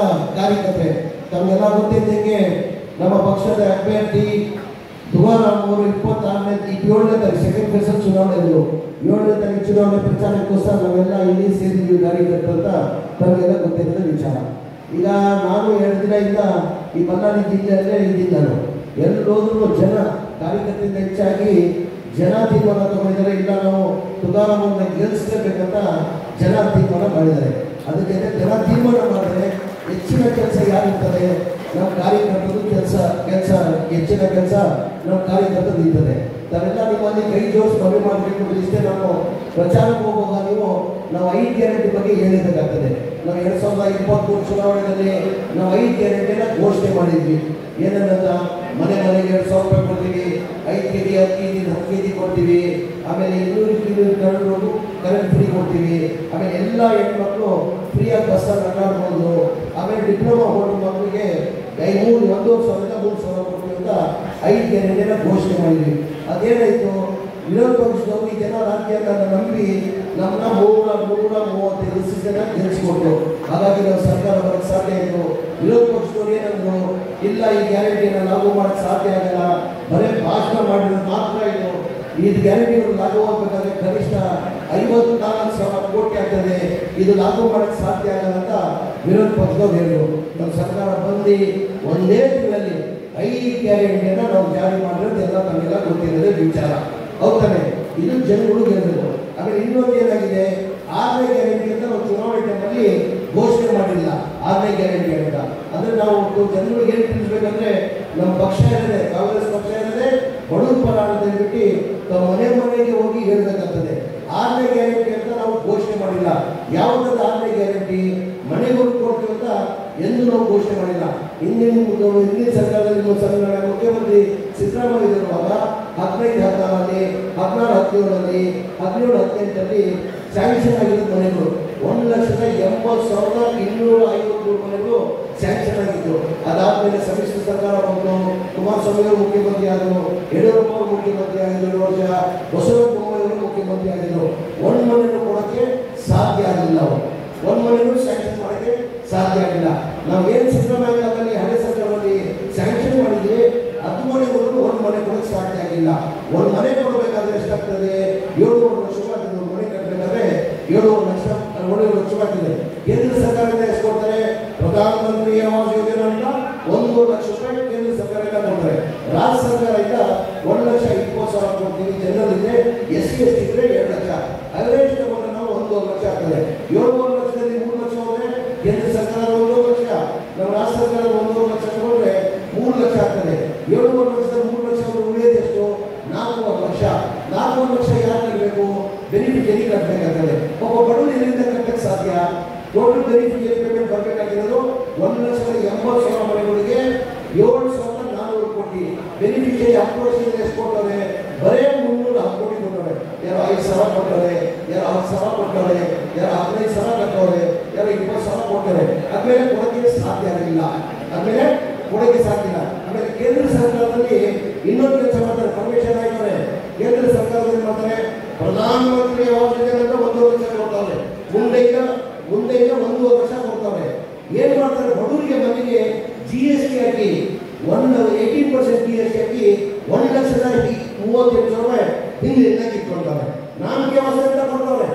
ಕಾರ್ಯಕರ್ತೆ ತಮಗೆಲ್ಲ ಗೊತ್ತಿದ್ದಂಗೆ ನಮ್ಮ ಪಕ್ಷದ ಅಭ್ಯರ್ಥಿ ತುಕಾರಾಮ್ ಅವರು ಇಪ್ಪತ್ತಾರನೇ ಏಳನೇ ತಾರೀಕು ಸೆಕೆಂಡ್ ಫೇಸ್ ಚುನಾವಣೆ ಇದ್ರು ಏಳನೇ ತಾರೀಕು ಚುನಾವಣೆ ಪ್ರಚಾರಕ್ಕೋಸ್ಕರ ನಾವೆಲ್ಲ ಇಲ್ಲಿ ಸೇರಿದ್ವಿ ಕಾರ್ಯಕರ್ತರು ಅಂತ ತಮಗೆಲ್ಲ ಗೊತ್ತಿರೋದ ವಿಚಾರ ಈಗ ನಾನು ಎರಡು ದಿನದಿಂದ ಈ ಬಳ್ಳಾರಿ ಜಿಲ್ಲೆಯಲ್ಲೇ ಇದ್ದೀನಿ ನಾನು ಎಲ್ಲೋದ್ರೂ ಜನ ಕಾರ್ಯಕರ್ತರಿಂದ ಹೆಚ್ಚಾಗಿ ಜನ ತೀರ್ಮಾನ ತಗೊಂಡಿದ್ದಾರೆ ಇಲ್ಲ ನಾವು ತುಕಾರಾಮನ್ನ ಗೆಲ್ಲಿಸ್ಲೇಬೇಕಂತ ಜನ ತೀರ್ಮಾನ ಮಾಡಿದ್ದಾರೆ ಅದಕ್ಕೆ ಜನ ತೀರ್ಮಾನ ಮಾಡಿದ್ರೆ ಹೆಚ್ಚಿನ ಕೆಲಸ ಯಾರಿರ್ತದೆ ನಮ್ಮ ಕಾರ್ಯಕರ್ತರು ಕೆಲಸ ಕೆಲಸ ಹೆಚ್ಚಿನ ಕೆಲಸ ನಮ್ಮ ಕಾರ್ಯಕರ್ತರು ಇರ್ತದೆ ತಾವೆಲ್ಲ ನಿಮ್ಮಲ್ಲಿ ಕೈ ಜೋಡಿಸಿ ಮದುವೆ ಮಾಡಬೇಕು ಇಷ್ಟೇ ನಾವು ಪ್ರಚಾರಕ್ಕೆ ಹೋಗುವಾಗ ನೀವು ನಾವು ಐದು ಗ್ಯಾರಂಟಿ ಬಗ್ಗೆ ಹೇಳಬೇಕಾಗ್ತದೆ ನಾವು ಎರಡ್ ಸಾವಿರದ ಇಪ್ಪತ್ಮೂರು ಚುನಾವಣೆಯಲ್ಲಿ ನಾವು ಐದು ಗ್ಯಾರಂಟಿನ ಘೋಷಣೆ ಮಾಡಿದ್ವಿ ಏನಂತ ಮನೆ ಮನೆಗೆ ಎರಡು ಸಾವಿರ ರೂಪಾಯಿ ಕೊಡ್ತೀವಿ ಐದು ಕೆ ಜಿ ಹತ್ತು ಕೆ ಜಿ ಹತ್ತು ಕೆ ಜಿ ಕೊಡ್ತೀವಿ ಆಮೇಲೆ ಇನ್ನೂರು ಕಿಲೋಮೀಟರ್ ಕರೆಂಟ್ ಕರೆಂಟ್ ಫ್ರೀ ಕೊಡ್ತೀವಿ ಆಮೇಲೆ ಎಲ್ಲ ಹೆಣ್ಮಕ್ಳು ಫ್ರೀಯಾಗಿ ಬಸ್ಸಲ್ಲಿ ಅಡ್ಡಾಡ್ಬೋದು ಆಮೇಲೆ ಡಿಪ್ಲೊಮಾ ಹೋಟೆಲ್ ಮಕ್ಕಳಿಗೆ ಐ ಮೂರು ಒಂದೂವರೆ ಸಾವಿರದ ಮೂರು ಸಾವಿರ ಕೊಡ್ತೀವಿ ಅಂತ ಐದು ಗ್ಯಾರಂಟಿನ ಘೋಷಣೆ ಮಾಡಿದ್ವಿ ಅದೇನಾಯಿತು ವಿರೋಧ ಪಕ್ಷದವರು ಈ ಜನ ರಾಜಕೀಯಗಳನ್ನ ನಂಬಿ ನಮ್ಮನ್ನ ನೂರ ನೂರ ಮೂವತ್ತೈದು ಸೀಟನ್ನ ಗೆಲ್ಲಿಸ್ಕೊಟ್ರು ಹಾಗಾಗಿ ನಾವು ಸರ್ಕಾರ ಬರಕ್ಕೆ ಸಾಧ್ಯ ಆಯಿತು ವಿರೋಧ ಪಕ್ಷದವರು ಏನಂದ್ರು ಇಲ್ಲ ಈ ಗ್ಯಾರಂಟಿಯನ್ನು ಲಾಗು ಮಾಡಕ್ಕೆ ಸಾಧ್ಯ ಆಗಲ್ಲ ಬರೇ ಭಾಷಣ ಮಾಡಿರೋದು ಮಾತ್ರ ಇದು ಇದು ಗ್ಯಾರಂಟಿಗಳು ಲಾಗು ಆಗಬೇಕಾದ್ರೆ ಕನಿಷ್ಠ ಐವತ್ನಾಲ್ಕು ಸಾವಿರ ಕೋಟಿ ಆಗ್ತದೆ ಇದು ಲಾಗು ಮಾಡಕ್ಕೆ ಸಾಧ್ಯ ಆಗಲ್ಲ ಅಂತ ವಿರೋಧ ಪಕ್ಷದವ್ರು ಹೇಳಿದ್ರು ನಮ್ಮ ಸರ್ಕಾರ ಬಂದು ಒಂದೇ ತಿಂಗಳಲ್ಲಿ ಐದು ಗ್ಯಾರಂಟಿಯನ್ನು ನಾವು ಜಾರಿ ಮಾಡಿರೋದು ಎಲ್ಲ ತಮಗೆಲ್ಲ ಗೊತ್ತಿರೋದೇ ವಿಚಾರ ಹೌದಾನೆ ಇದು ಜನಗಳು ಗೆಲ್ಲಬೇಕು ಆಮೇಲೆ ಇನ್ನೊಂದು ಏನಾಗಿದೆ ಆರನೇ ಗ್ಯಾರಂಟಿ ಅಂತ ನಾವು ಚುನಾವಣೆ ಟೈಮಲ್ಲಿ ಘೋಷಣೆ ಮಾಡಿಲ್ಲ ಆರನೇ ಗ್ಯಾರಂಟಿ ಅಂತ ಅಂದ್ರೆ ನಾವು ಜನಗಳಿಗೆ ಏನು ತಿಳಿಸ್ಬೇಕಂದ್ರೆ ನಮ್ಮ ಪಕ್ಷ ಇರದೆ ಕಾಂಗ್ರೆಸ್ ಪಕ್ಷ ಇರದೆ ಬಡವ್ರ ಪರ ಅಂತ ಹೇಳ್ಬಿಟ್ಟು ತಾವು ಮನೆ ಮನೆಗೆ ಹೋಗಿ ಹೇಳ್ಬೇಕಾಗ್ತದೆ ಆರನೇ ಗ್ಯಾರಂಟಿ ಅಂತ ನಾವು ಘೋಷಣೆ ಮಾಡಿಲ್ಲ ಯಾವುದಾದ ಆರನೇ ಗ್ಯಾರಂಟಿ ಮನೆಗಳು ಕೊಡ್ತೀವಿ ಅಂತ ಎಂದು ನಾವು ಘೋಷಣೆ ಮಾಡಿಲ್ಲ ಹಿಂದಿನ ಹಿಂದಿನ ಸರ್ಕಾರದಲ್ಲಿ ನಮ್ಮ ಸರ್ಕಾರ ಮುಖ್ಯಮಂತ್ರಿ ಸಿದ್ದರಾಮಯ್ಯ ಇರುವಾಗ ಹದಿನೈದು ಹದಿನಾರಲ್ಲಿ ಹದಿನಾರು ಹದಿನೇಳರಲ್ಲಿ ಹದಿನೇಳು ಹದಿನೆಂಟರಲ್ಲಿ ಸ್ಯಾಂಕ್ಷನ್ ಆಗಿರೋ ಮನೆಗಳು ಒಂದು ಲಕ್ಷದ ಎಂಬತ್ತು ಸಾವಿರದ ಇನ್ನೂರ ಐವತ್ಮೂರು ಮನೆಗಳು ಸ್ಯಾಂಕ್ಷನ್ ಆಗಿತ್ತು ಅದಾದ್ಮೇಲೆ ಸಮ್ಮಿಶ್ರ ಸರ್ಕಾರ ಬಂತು ಕುಮಾರಸ್ವಾಮಿ ಅವರು ಮುಖ್ಯಮಂತ್ರಿ ಆದರು ಯಡಿಯೂರಪ್ಪ ಅವರು ಮುಖ್ಯಮಂತ್ರಿ ಆಗಿದ್ರು ಎರಡು ವರ್ಷ ಬಸವರಾಜ ಬೊಮ್ಮಾಯಿ ಅವರು ಮುಖ್ಯಮಂತ್ರಿ ಆಗಿದ್ರು ಒಂದು ಮನೆಯನ್ನು ಕೊಡೋಕ್ಕೆ ಸಾಧ್ಯ ಆಗಲಿಲ್ಲ ಅವರು ಒಂದು ಮನೆಯನ್ನು ಸ್ಯಾಂಕ್ಷನ್ ಮಾಡೋಕ್ಕೆ ಸಾಧ್ಯ ಆಗಿಲ್ಲ ನಾವು ಏನು ಸಿದ್ದರಾಮಯ್ಯ ಕಾಲದಲ್ಲಿ ಹಳೆ ಸರ್ಕಾರದಲ್ಲಿ ಸ್ಯಾಂಕ್ಷನ್ ಮಾಡಿದ್ವಿ ಹತ್ತು ಮನೆಗಳು ಒಂದು ಮನೆ ಕೊಡೋಕ್ಕೆ ಸಾಧ್ಯ ಆಗಿಲ್ಲ ಒಂದು ಮನೆ ಕೊಡಬೇಕಾದ್ರೆ ಎಷ್ಟಾಗ್ತದೆ ಏಳುವರೆ ಲಕ್ಷ ರೂಪಾಯಿ ಆಗ್ತದೆ ಒಂದು ಮನೆ ಕಟ್ಟಬೇಕಾದ್ರೆ ಏಳುವರೆ ಲಕ್ಷ ಏಳುವರೆ ಲಕ್ಷ ರೂಪಾಯಿ ಆಗ್ತದೆ ಕೇಂದ್ರ ಸರ್ಕಾರದಿಂದ ಎಷ್ಟು ಕೊಡ್ತಾರೆ ಪ್ರಧಾನಮಂತ್ರಿ ಆವಾಸ್ ಯೋಜನೆ ಅಂತ ಒಂದು ಲಕ್ಷ ರೂಪಾಯಿ ಕೇಂದ್ರ ಸರ್ಕಾರದಿಂದ ಕೊಡ್ತಾರೆ ರಾಜ್ಯ ಸರ್ಕಾರದಿಂದ ಒಂದು ಲಕ್ಷ ಇಪ್ಪತ್ತು ಸಾವಿರ ಕೊಡ್ತೀವಿ ಜನರಲ್ಲಿದೆ ಎಸ್ ಸಿ ಎಸ್ ಟಿ ಇದ್ರೆ ಎರಡು ಲಕ್ಷ ಅವರೇಜ್ ತಗೊಂಡ್ರೆ ನಾವು ಒಂದೂವರೆ ಲಕ್ಷ ಆಗ್ತದೆ ಏಳುವರೆ ಲಕ್ಷದಲ್ಲಿ ಮೂರು ಲಕ್ಷ ಹೋದ್ರೆ ಕೇಂದ್ರ ಸರ್ಕಾರ ಒಂದೂವರೆ ಲಕ್ಷ ನಮ್ಮ ರಾಜ್ಯ ಸರ್ಕಾರ ಒಂದೂವರೆ ಲಕ್ಷ ತಗೊಂಡ್ರೆ ಮೂರು ಲಕ್ಷ ಆಗ್ತದೆ ಏಳುವರೆ ಲಕ್ಷದಲ್ಲಿ ಮೂರು ಲಕ್ಷ ಅಂದ್ರೆ ಉಳಿಯೋದು ಎಷ್ಟು ನಾಲ್ಕೂವರೆ ಲಕ್ಷ ನಾಲ್ಕೂವರೆ ಲಕ್ಷ ಯಾರು ಕಟ್ಟಬೇಕು ಬೆನಿಫಿಷರಿ ಕಟ್ಟಬೇಕಾಗ್ತದೆ ಒಬ್ಬ ಬಡವರು ಎಲ್ಲಿಂದ ಕಟ್ಟಕ್ಕೆ ಸಾಧ್ಯ ಟೋಟಲ್ ಬೆನಿಫಿಷರಿ ಪೇಮೆಂಟ್ ಬರಬೇಕಾಗಿರೋದು ಒಂದು ಲಕ್ಷದ ಎಂಬತ್ತು ಸಾವಿರ ಮನೆಗಳಿಗೆ ಏಳು ಸಾವಿರದ ನಾನ್ನೂರು ಕೋಟಿ ಬೆನಿಫಿಷರಿ ಹತ್ತು ವರ್ಷದಿಂದ ಎಷ್ಟು ಕೊಟ್ಟವ್ರೆ ಬರೇ ಮುನ್ನೂರ ಹತ್ತು ಕೋಟಿ ಕೊಟ್ಟವ್ರೆ ಯಾರೋ ಐದು ಸಾವಿರ ಕೊಟ್ಟವ್ರೆ ಯಾರೋ ಹತ್ತು ಸಾವಿರ ಕೊಟ್ಟವ್ರೆ ಯಾರೋ ಹದಿನೈದು ಸಾವಿರ ಕಟ್ಟವ್ರೆ ಯಾರೋ ಇಪ್ಪತ್ತು ಸಾವಿರ ಕೊಟ್ಟವ್ರೆ ಆದ್ಮೇಲೆ ಕೊಡೋಕ್ಕೆ ಸಾಧ್ಯ ಆಗಲಿಲ್ಲ ಆದ್ಮೇಲೆ ಕೊಡೋಕ್ಕೆ ಸಾಧ್ಯ ಇಲ್ಲ ಆಮೇಲೆ ಕೇಂದ್ರ ಸರ್ಕಾರದಲ್ಲಿ ಇನ್ನೊಂದು ಕೆಲಸ ಮಾಡ್ತಾರೆ ಪರ್ಮಿಷನ್ ಆಗಿದ್ದಾರೆ ಕೇಂದ್ರ ಸರ್ಕಾರದಲ್ಲಿ ಏನ್ ಮಾಡ್ತಾರೆ ಪ್ರಧಾನಮಂತ್ರಿ ಆವಾಸ್ ಯೋಜನೆ ಅಂತ ಒಂದೂವರೆ ಲಕ್ಷ ಕೊಡ್ತಾರೆ ಮುಂದೆಯಿಂದ ಮುಂದೆಯಿಂದ ಒಂದೂವರೆ ಲಕ್ಷ ಕೊಡ್ತಾರೆ ಏನ್ ಮಾಡ್ತಾರೆ ಬಡವರಿಗೆ ಮನೆಗೆ ಜಿ ಎಸ್ ಟಿ ಹಾಕಿ ಒಂದು eighteen percent G S T ಹಾಕಿ ಒಂದು ಲಕ್ಷದ ಈ ಮೂವತ್ತೆಂಟು ಸಾವಿರ ರೂಪಾಯಿ ಹಿಂದಿನಿಂದ ಕಿತ್ಕೊಳ್ತಾರೆ ನಾಲ್ಕು ಆವಾಸ ಅಂತ ಕೊಡ್ತಾರೆ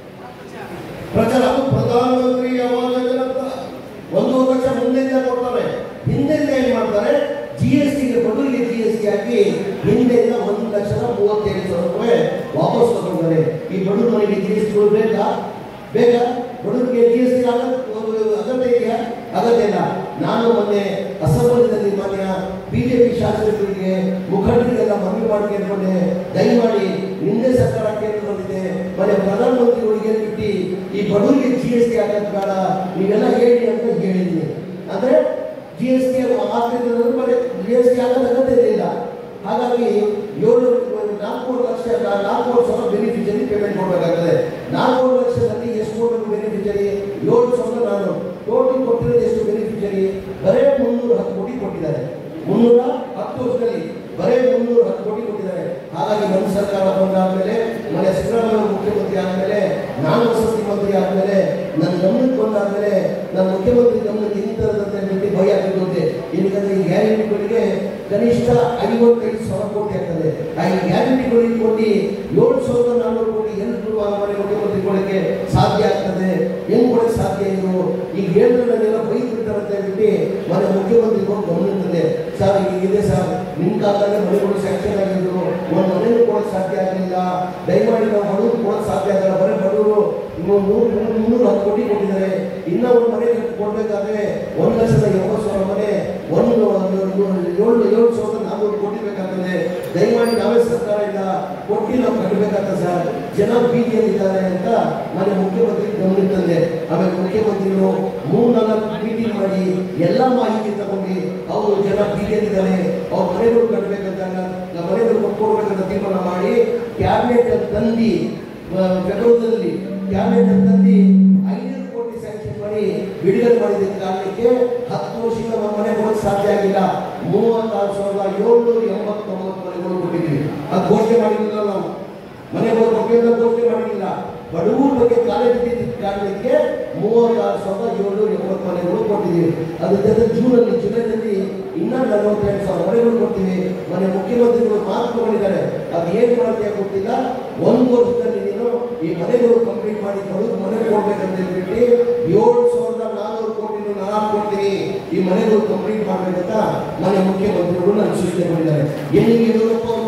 ಪ್ರಚಾರ ಅದು ಪ್ರಧಾನಮಂತ್ರಿ ಆವಾಸ್ ಯೋಜನೆ ಅಂತ ಒಂದೂವರೆ ಲಕ್ಷ ಮುಂದೆಯಿಂದ ಕೊಡ್ತಾರೆ ಹಿಂದೆಯಿಂದ ಏನ್ ಮಾಡ್ತಾರೆ ಜಿ ಎಸ್ ಟಿ ಬಡವರಿಗೆ ಜಿ ಎಸ್ ಟಿ ಹಾಕಿ ಹಿಂದೆಯಿಂದ ಒಂದು ಲಕ್ಷದ ಮೂವತ್ತೈದು ಸಾವಿರ ರೂಪಾಯಿ ವಾಪಸ್ ತಗೊಂಡ್ತಾರೆ ಈ ಬಡವ್ರ ಮನೆಗೆ ಜಿ ಎಸ್ ಟಿ ಬೇಕಾ ಬೇಗ ಬಡವರಿಗೆ ಜಿ ಎಸ್ ಟಿ ಅಗತ್ಯ ಇದೆಯಾ ಅಗತ್ಯ ಇಲ್ಲ ನಾನು ಮೊನ್ನೆ ಅಸೆಂಬ್ಲಿನಲ್ಲಿ ಮಾನ್ಯ ಬಿಜೆಪಿ ಶಾಸಕರಿಗೆ ಮುಖಂಡರಿಗೆಲ್ಲ ಮನವಿ ಮಾಡಿ ಕೇಳ್ಕೊಂಡೆ ದಯಮಾಡಿ ನಿನ್ನೆ ಸರ್ಕಾರ ಕೇಂದ್ರದಲ್ಲಿದೆ ಮನೆ ಪ್ರಧಾನಮಂತ್ರಿಗಳಿಗೆ ಬಿಟ್ಟು ಈ ಬಡವರಿಗೆ ಜಿ ಎಸ್ ಟಿ ಆಗೋದು ಬೇಡ ನೀವೆಲ್ಲ ಹೇಳಿ ಅಂತ ಹೇಳಿದ್ದೀನಿ ಅಂದ್ರೆ ಜಿ ಎಸ್ ಟಿ ಮತ್ತೆ ಜಿ ಎಸ್ ಟಿ ಆಗೋದು ಅಗತ್ಯ ಇರಲಿಲ್ಲ ಹಾಗಾಗಿ ಏಳು ನಾಲ್ಕೂವರೆ ಲಕ್ಷ ನಾಲ್ಕೂವರೆ ಸಾವಿರ ಬೆನಿಫಿಷರಿ ಪೇಮೆಂಟ್ ಮಾಡಬೇಕಾಗ್ತದೆ ನಾಲ್ಕೂವರೆ ಲಕ್ಷದಲ್ಲಿ ಎಷ್ಟು ಕೊಡಬೇಕು ಬೆನಿಫಿಷರಿ ಏಳು ಸಾವಿರದ ನಾನು ಟೋಟಲ್ ಕೊಟ್ಟಿರೋದು ಎಷ್ಟು ಬೆನಿಫಿಷರಿ ಬರೇ ಮುನ್ನೂರ ಹತ್ತು ಕೋಟಿ ಕೊಟ್ಟಿದ್ದಾರೆ ಮುನ್ನೂರ ಹತ್ತು ವರ್ಷದಲ್ಲಿ ಬರೇ ಮುನ್ನೂರ ಹತ್ತು ಕೋಟಿ ಕೊಟ್ಟಿದ್ದಾರೆ ಹಾಗಾಗಿ ನಮ್ಮ ಸರ್ಕಾರ ಬಂದಾದ್ಮೇಲೆ ಮನೆ ಸಿದ್ದರಾಮಯ್ಯ ಮುಖ್ಯಮಂತ್ರಿ ಆದ್ಮೇಲೆ ನಾನು ವಸತಿ ಮಂತ್ರಿ ಆದ್ಮೇಲೆ ನನ್ನ ಗಮನಕ್ಕೆ ಬಂದಾದ್ಮೇಲೆ ನನ್ನ ಮುಖ್ಯಮಂತ್ರಿ ಗಮನಕ್ಕೆ ಇಂಥ ಕನಿಷ್ಠ ಐವತ್ತೈದು ಸಾವಿರ ಕೋಟಿ ಆಗ್ತದೆ ಆ ಈ ಗ್ಯಾರಂಟಿಗಳಿಗೆ ಕೊಟ್ಟು ಏಳು ಸಾವಿರದ ನಾನ್ನೂರು ಕೋಟಿ ಎಲ್ಲಿ ಕೊಡುವ ಮನೆ ಮುಖ್ಯಮಂತ್ರಿ ಕೊಡಕ್ಕೆ ಸಾಧ್ಯ ಆಗ್ತದೆ ಹೆಂಗ್ ಕೊಡಕ್ಕೆ ಸಾಧ್ಯ ಇದು ಈಗ ಹೇಳಿದ್ರನ್ನೆಲ್ಲ ಬೈದು ಬಿಡ್ತಾರಂತ ಹೇಳ್ಬಿಟ್ಟು ಮನೆ ಮುಖ್ಯಮಂತ್ರಿಗಳು ಗಮನಿರ್ತದೆ ಸರ್ ಈಗ ಇದೆ ಸರ್ ನಿಮ್ಮ ಕಾಲದಲ್ಲಿ ಮನೆಗಳು ಸ್ಯಾಂಕ್ಷನ್ ಆಗಿದ್ರು ಒಂದು ಮನೆಯೂ ಕೊಡಕ್ಕೆ ಸಾಧ್ಯ ಆಗಲಿಲ್ಲ ದಯಮಾಡಿ ನಾವು ಬಡವರು ಕೊಡಕ್ಕೆ ಸಾಧ್ಯ ಆಗಲ್ಲ ಬರೀ ಬಡವರು ಇನ್ನು ನೂರು ನೂರು ಮುನ್ನೂರು ಹತ್ತು ಕೋಟಿ ಕೊಟ್ಟಿದ್ದಾರೆ ಇನ್ನ ಒಂದು ಮನೆ ಕೊಡ್ಬೇಕಾದ್ರೆ ಒಂದು ಲಕ್ಷದ ಎಂಬತ್ತು ಸಾವಿರ ಮನೆ ಒಂದು ಒಂದು ಏಳು ಏಳು ಸಾವಿರದ ನಾನ್ನೂರು ಕೋಟಿ ಬೇಕಾಗ್ತದೆ ದಯಮಾಡಿ ನಾವೇ ಸರ್ಕಾರ ಇಲ್ಲ ಕೊಟ್ಟು ನಾವು ಕಟ್ಟಬೇಕಾಗ್ತದೆ ಸರ್ ಜನ ಬೀದಿಯಲ್ಲಿದ್ದಾರೆ ಅಂತ ಮನೆ ಮುಖ್ಯಮಂತ್ರಿ ಗಮನಕ್ಕೆ ತಂದೆ ಆಮೇಲೆ ಮುಖ್ಯಮಂತ್ರಿಗಳು ಮೂರ್ ನಾಲ್ಕು ಮೀಟಿಂಗ್ ಮಾಡಿ ಎಲ್ಲ ಮಾಹಿತಿ ತಗೊಂಡು ಅವರು ಜನ ಬೀದಿಯಲ್ಲಿದ್ದಾರೆ ಅವ್ರ ಮನೆಗಳು ಕಟ್ಟಬೇಕಂತ ನಾವು ಮನೆಗಳು ಕೊಟ್ಕೊಡ್ಬೇಕಂತ ತೀರ್ಮಾನ ಮಾಡಿ ಕ್ಯಾಬಿನೆಟ್ ತಂದು ಫೆಬ್ರವರಿಯಲ್ಲಿ ಕ್ಯಾಬಿನೆಟ್ ತಂದು ಐನೂರು ಕೋಟಿ ಸ್ಯಾಂಕ್ಷನ್ ಮಾಡಿ ಬಿಡುಗಡೆ ಮಾಡಿದ ಕಾರಣಕ್ಕೆ ಹತ್ತು ವರ್ಷದಿಂದ ನಮ್ಮ ಮನೆ ಕೊಡೋಕೆ ಸಾಧ್ಯ ಆಗಿಲ್ಲ ಮೂವತ್ತಾರು ಸಾವಿರದ ಏಳ್ನೂರ ಎಂಬತ್ತೊಂಬತ್ತು ಮನೆಗಳು ಕೊಟ್ಟಿದ್ದೀವಿ ಅದು ಘೋಷಣೆ ಮಾಡಿರಲಿಲ್ಲ ನಾವು ಮನೆಗಳು ಬಗ್ಗೆ ಘೋಷಣೆ ಮಾಡಿಲ್ಲ ಬಡವರ ಬಗ್ಗೆ ಕಾಲೇಜ್ ಬಿದ್ದಿದ್ದ ಕಾರಣಕ್ಕೆ ಮೂವತ್ತಾರು ಸಾವಿರದ ಏಳ್ನೂರ ಎಂಬತ್ತು ಮನೆಗಳು ಕೊಟ್ಟಿದ್ದೀವಿ ಅದ್ರ ಜೊತೆ ಜೂನಲ್ಲಿ ಜುಲೈನಲ್ಲಿ ಇನ್ನ ನಲವತ್ತೆರಡು ಸಾವಿರ ಮನೆಗಳು ಕೊಡ್ತೀವಿ ಮನೆ ಮುಖ್ಯಮಂತ್ರಿಗಳು ಮಾತು ತಗೊಂಡಿದ್ದಾರೆ ಅದು ಏನು ಮಾಡ್ತೀಯ ಗೊತ್ತಿಲ್ಲ ಒಂದು ವರ್ಷದಲ್ಲಿ ನೀನು ಈ ಮನೆಗಳು ಕಂಪ್ಲೀಟ್ ಮಾಡಿ ಬಡವ್ರ ಮನೆ ಕೊಡ್ಬೇಕಂತ ಹೇಳ್ಬಿಟ್ಟು ಏಳು ಸಾವಿರದ ನಾನ್ನೂರು ಕೋಟಿ ನಾನು ಕೊಡ್ತೀನಿ ಈ ಮನೆಗಳು ಕಂಪ್ಲೀಟ್ ಮಾಡ್ಬೇಕಂತ ಮನೆ ಮುಖ್ಯಮಂತ್ರಿಗಳು ನಾನು ಸೂಚನೆ ಮಾಡಿದ್ದಾರೆ ಎಲ್ಲಿಗೆ ಯಡಿಯೂರಪ್ಪ ಅವ್ರು